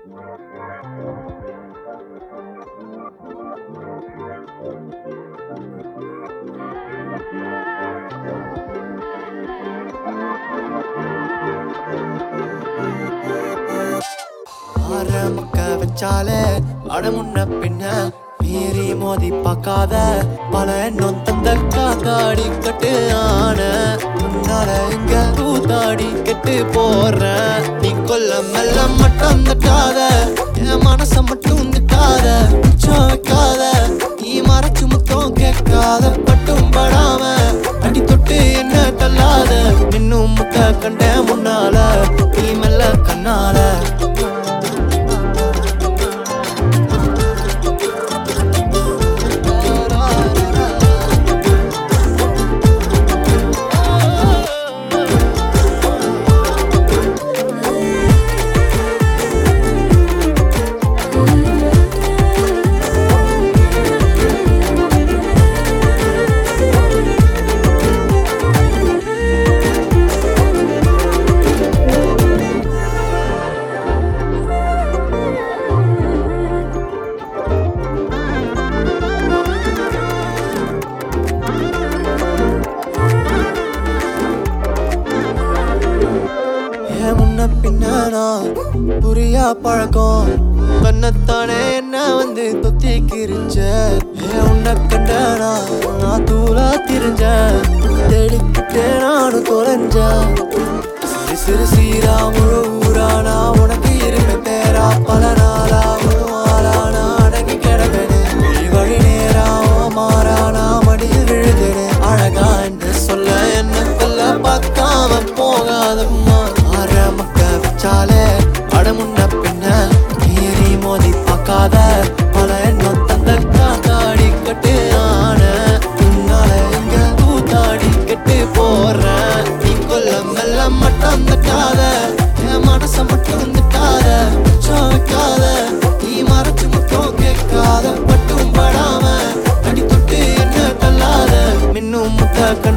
ஆரம்பிக்க வச்சாலே அடமுன்ன பின்ன மீறி மோதி பார்க்காத பல எண்ணம் தந்த காத்தாடி கட்டு ஆன முன்னால இங்க கூத்தாடி கெட்டு போறேன் நீ கொல்ல மெல்ல மட்டும் தட்டாத என் மனச மட்டும் திட்டாத உச்சம் வைக்காத நீ மறைச்சு முத்தம் கேட்காத பட்டும் படாம அடி தொட்டு என்ன தள்ளாத இன்னும் முத்த கண்ட முன்னால நீ மெல்ல கண்ணால ஏன் முன்ன பின்னானா புரியா பழக்கம் கண்ணத்தானே என்ன வந்து தொத்தி கிரிஞ்ச ஏன் உன்னை கண்டனா நான் தூளா திரிஞ்ச தேடிக்கிட்டே நானும் தொலைஞ்சேன் சிறு சிறு சீரா முழு ஊரா நான் உனக்கு இருப்பேன் பேரா பல நாளா முழு ஆளா நான் அடங்கி கிடப்பேனே வழி வழி நேரா மாறா நான் மடியில் விழுதேனே அழகா என்று சொல்ல என்ன கொல்ல பார்க்காம போகாதம்மா ஆரம்பிக்க வச்சாலே அடமுன்ன பின்ன மீறி மோதி பார்க்காத பல எண்ணம் தந்த காத்தாடி கட்டு ஆன உன்னால இங்க கூத்தாடி கெட்டு போறேன் நீ கொல்ல மெல்ல மட்டும் தட்டாத என் மனச மட்டும் திட்டாத உச்சம் வைக்காத நீ மறைச்சு முத்தம் கேட்காத பட்டும் படாம அடி தொட்டு என்ன தள்ளாத மின்னும் முத்த கண்ண